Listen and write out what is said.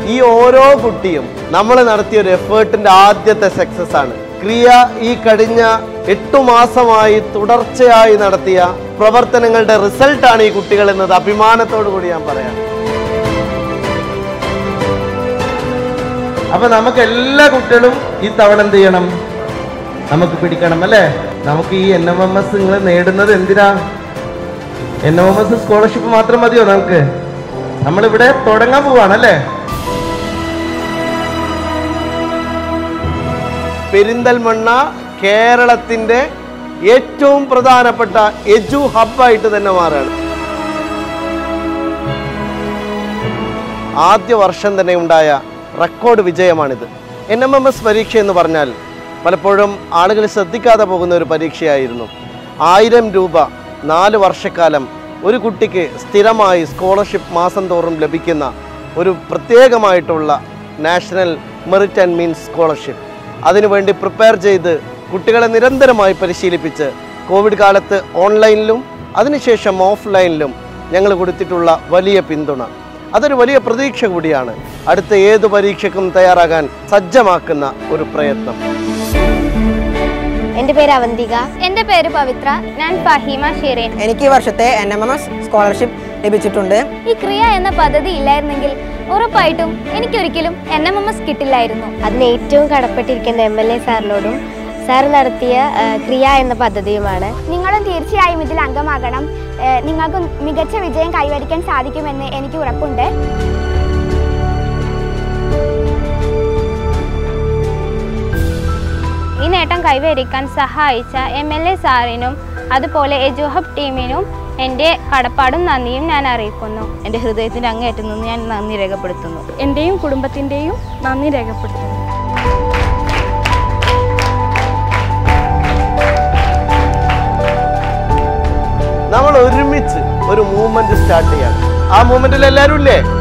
ഈ ഓരോ കുട്ടിയും നമ്മൾ നടത്തിയ ഒരു എഫേർട്ടിന്റെ ആദ്യത്തെ സക്സസ് ആണ് ക്രിയ ഈ കഴിഞ്ഞ എട്ടു മാസമായി തുടർച്ചയായി നടത്തിയ പ്രവർത്തനങ്ങളുടെ റിസൾട്ടാണ് ഈ കുട്ടികൾ എന്നത് അഭിമാനത്തോടു കൂടി ഞാൻ പറയാം അപ്പൊ നമുക്ക് എല്ലാ കുട്ടികളും ഈ തവണ എന്ത് ചെയ്യണം നമുക്ക് പിടിക്കണം അല്ലേ നമുക്ക് ഈ എൻ എം എം എസ് നിങ്ങൾ നേടുന്നത് എന്തിനാ N M M S scholarship മാത്രം മതിയോ നമുക്ക് നമ്മളിവിടെ തുടങ്ങാൻ പോവാണ് അല്ലേ പെരിന്തൽമണ്ണ കേരളത്തിന്റെ ഏറ്റവും പ്രധാനപ്പെട്ട എജു ഹബ്ബായിട്ട് തന്നെ മാറുകയാണ് ആദ്യ വർഷം തന്നെ ഉണ്ടായ റെക്കോർഡ് വിജയമാണിത് എൻ എം എം എസ് പരീക്ഷ എന്ന് പറഞ്ഞാൽ പലപ്പോഴും ആളുകൾ ശ്രദ്ധിക്കാതെ പോകുന്ന ഒരു പരീക്ഷയായിരുന്നു ആയിരം രൂപ നാല് വർഷക്കാലം ഒരു കുട്ടിക്ക് സ്ഥിരമായി സ്കോളർഷിപ്പ് മാസം തോറും ലഭിക്കുന്ന ഒരു പ്രത്യേകമായിട്ടുള്ള national merit and means scholarship അതിനുവേണ്ടി പ്രിപ്പയർ ചെയ്ത് കുട്ടികളെ നിരന്തരമായി പരിശീലിപ്പിച്ച് കോവിഡ് കാലത്ത് ഓൺലൈനിലും അതിനുശേഷം ഓഫ്ലൈനിലും ഞങ്ങൾ കൊടുത്തിട്ടുള്ള വലിയ പിന്തുണ അതൊരു വലിയ പ്രതീക്ഷ കൂടിയാണ് അടുത്ത ഏത് പരീക്ഷയ്ക്കും തയ്യാറാകാൻ സജ്ജമാക്കുന്ന ഒരു പ്രയത്നം എൻ്റെ പേര് അവന്തിക എൻ്റെ പേര് പവിത്ര ഞാൻ ഫഹീമ ഷെറീൻ എനിക്ക് ഈ വർഷത്തെ N M M S scholarship ലഭിച്ചിട്ടുണ്ട് ഈ ക്രിയ എന്ന പദ്ധതി ഇല്ലായിരുന്നെങ്കിൽ ഉറപ്പായിട്ടും എനിക്കൊരിക്കലും എൻ എം എം എസ് കിട്ടില്ലായിരുന്നു അതിന് ഏറ്റവും കടപ്പെട്ടിരിക്കുന്ന എം എൽ എ സാറിനോടും സാർ നടത്തിയ ആ, ക്രിയ എന്ന പദ്ധതിയുമാണ് നിങ്ങളും തീർച്ചയായും ഇതിൽ അംഗമാകണം ഏഹ് നിങ്ങൾക്ക് മികച്ച വിജയം കൈവരിക്കാൻ സാധിക്കുമെന്ന് എനിക്ക് ഉറപ്പുണ്ട് ഈ നേട്ടം കൈവരിക്കാൻ സഹായിച്ച എം എൽ എ സാറിനും അതുപോലെ എജുഹബ് ടീമിനും എൻ്റെ കടപ്പാടും നന്ദിയും ഞാൻ അറിയിക്കുന്നു എൻ്റെ ഹൃദയത്തിൻ്റെ അങ്ങേയറ്റം നിന്ന് ഞാൻ നന്ദി രേഖപ്പെടുത്തുന്നു എൻ്റെയും കുടുംബത്തിൻ്റെയും നന്ദി രേഖപ്പെടുത്തുന്നു നമ്മൾ ഒരുമിച്ച് ഒരു മൂവ്മെന്റ് സ്റ്റാർട്ട് ചെയ്യാണ് ആ മൂവ്മെന്റിൽ എല്ലാവരും ഇല്ലേ